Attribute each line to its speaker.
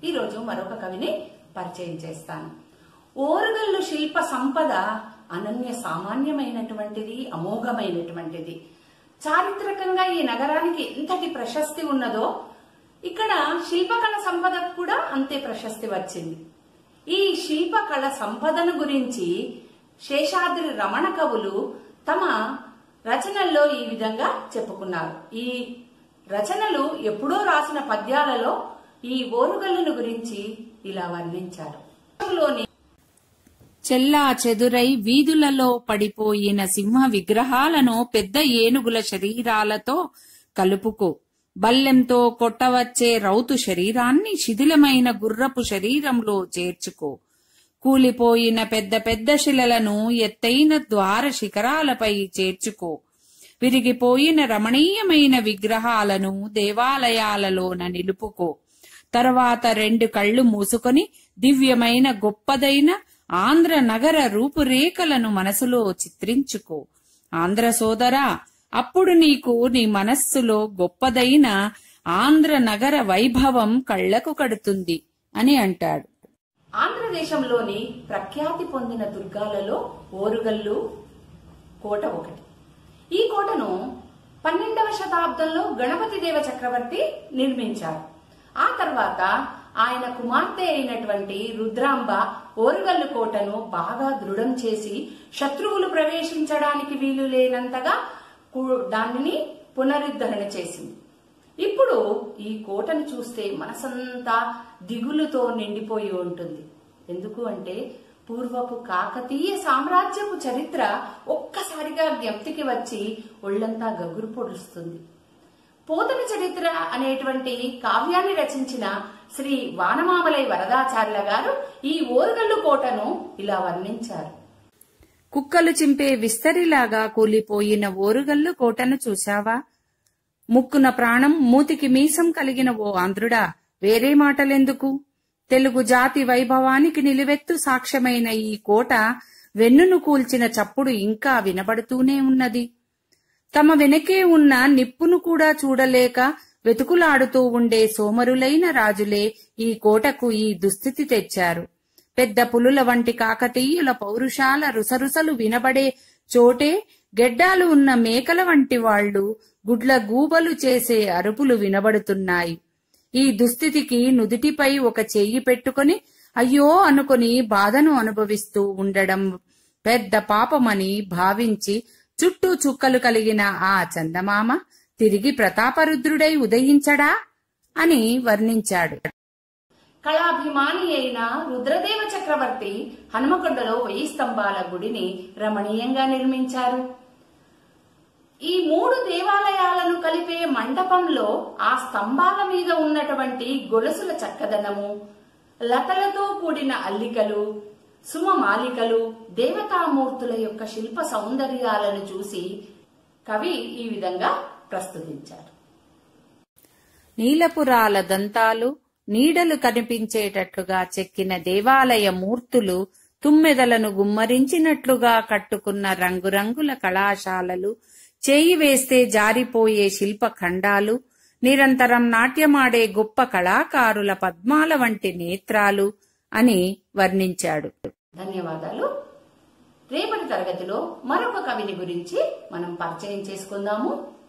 Speaker 1: ఈరోజు మరొక కవిని పరిచయం చేస్తాను ఓరుగల్లు శిల్ప సంపద అనన్య సామాన్యమైనటువంటిది అమోఘమైనటువంటిది చారిత్రకంగా ఈ నగరానికి ఎంతటి ప్రశస్తి ఉన్నదో ఇక్కడ శిల్పకళ సంపదకు కూడా అంతే ప్రశస్తి వచ్చింది ఈ శిల్పకళ సంపదను గురించి శేషాద్రి రమణ కవులు తమ రచనల్లో ఈ విధంగా చెప్పుకున్నారు ఈ రచనలు ఎప్పుడో రాసిన పద్యాలలో ఈ ఓరుగల్లును గురించి ఇలా వర్ణించారు లోని
Speaker 2: చెల్లా చెదురై వీధులలో పడిపోయిన సింహ విగ్రహాలను పెద్ద ఏనుగుల శరీరాలతో కలుపుకో బల్లెంతో కొట్టవచ్చే రౌతు శరీరాన్ని శిథిలమైన గుర్రపు శరీరంలో చేర్చుకో కూలిపోయిన పెద్ద పెద్ద శిలలను ఎత్తైన ద్వార శిఖరాలపై చేర్చుకో విరిగిపోయిన రమణీయమైన విగ్రహాలను దేవాలయాలలోన నిలుపుకో తర్వాత రెండు కళ్ళు మూసుకొని దివ్యమైన గొప్పదైన ఆంధ్ర నగర రూపురేఖలను మనసులో చిత్రించుకో ఆంధ్ర సోదరా అప్పుడు నీకు నీ మనస్సులో గొప్పదైన ఆంధ్ర నగర వైభవం కళ్లకు కడుతుంది అని అంటాడు
Speaker 1: ఆంధ్రదేశంలోని ప్రఖ్యాతి పొందిన దుర్గాలలో ఓరుగల్లు కోట ఒకటి ఈ కోటను పన్నెండవ శతాబ్దంలో గణపతి దేవ చక్రవర్తి నిర్మించారు ఆ తర్వాత ఆయన కుమార్తె అయినటువంటి రుద్రాంబ ఓరుగల్లు కోటను బాగా దృఢం చేసి శత్రువులు ప్రవేశించడానికి వీలు లేనంతగా కు- దానిని పునరుద్ధరణ చేసింది ఇప్పుడు ఈ కోటను చూస్తే మనసంతా దిగులుతో నిండిపోయి ఉంటుంది ఎందుకు అంటే పూర్వపు కాకతీయ సామ్రాజ్యపు చరిత్ర ఒక్కసారిగా జ్ఞప్తికి వచ్చి ఒళ్ళంతా గగురు పొడుస్తుంది పోతన చరిత్ర అనేటువంటి కావ్యాన్ని రచించిన శ్రీ వానమామలై వరదాచార్యుల గారు ఈ ఓరుగల్లు కోటను ఇలా వర్ణించారు
Speaker 2: కుక్కలు చింపే విస్తరిలాగా కూలిపోయిన ఓరుగల్లు కోటను చూశావా ముక్కున ప్రాణం మూతికి మీసం కలిగిన ఓ ఆంధ్రుడా వేరే మాటలెందుకు తెలుగు జాతి వైభవానికి నిలువెత్తు సాక్ష్యమైన ఈ కోట వెన్నును కూల్చిన చప్పుడు ఇంకా వినబడుతూనే ఉన్నది తమ వెనకే ఉన్న నిప్పును కూడా చూడలేక వెతుకులాడుతూ ఉండే సోమరులైన రాజులే ఈ కోటకు ఈ దుస్థితి తెచ్చారు పెద్ద పులుల వంటి కాకతీయుల పౌరుషాల రుసరుసలు వినబడే చోటే గెడ్డాలు ఉన్న మేకల వంటి వాళ్ళు గుడ్ల గూబలు చేసే అరుపులు వినబడుతున్నాయి ఈ దుస్థితికి నుదిటిపై ఒక చెయ్యి పెట్టుకొని అయ్యో అనుకొని బాధను అనుభవిస్తూ ఉండడం పెద్ద పాపమని భావించి చుట్టూ చుక్కలు కలిగిన ఆ చందమామ తిరిగి ప్రతాపరుద్రుడై ఉదయించడా అని వర్ణించాడు
Speaker 1: కళాభిమాని అయిన రుద్రదేవ చక్రవర్తి హనుమకొండలో వెయ్యి స్తంభాల గుడిని రమణీయంగా నిర్మించారు ఈ మూడు దేవాలయాలను కలిపే మండపంలో ఆ స్తంభాల మీద ఉన్నటువంటి గొలుసుల చక్కదనము లతలతో కూడిన అల్లికలు సుమమాలికలు దేవతామూర్తుల యొక్క శిల్ప సౌందర్యాలను చూసి కవి ఈ విధంగా ప్రస్తుతించారు
Speaker 2: నీలపురాల దంతాలు నీడలు కనిపించేటట్లుగా చెక్కిన దేవాలయ మూర్తులు తుమ్మెదలను గుమ్మరించినట్లుగా కట్టుకున్న రంగురంగుల కళాశాలలు చేయి వేస్తే జారిపోయే శిల్ప ఖండాలు నిరంతరం నాట్యమాడే గొప్ప కళాకారుల పద్మాల వంటి నేత్రాలు అని వర్ణించాడు
Speaker 1: ధన్యవాదాలు రేపటి తరగతిలో మరొక కవిని గురించి మనం పరిచయం చేసుకుందాము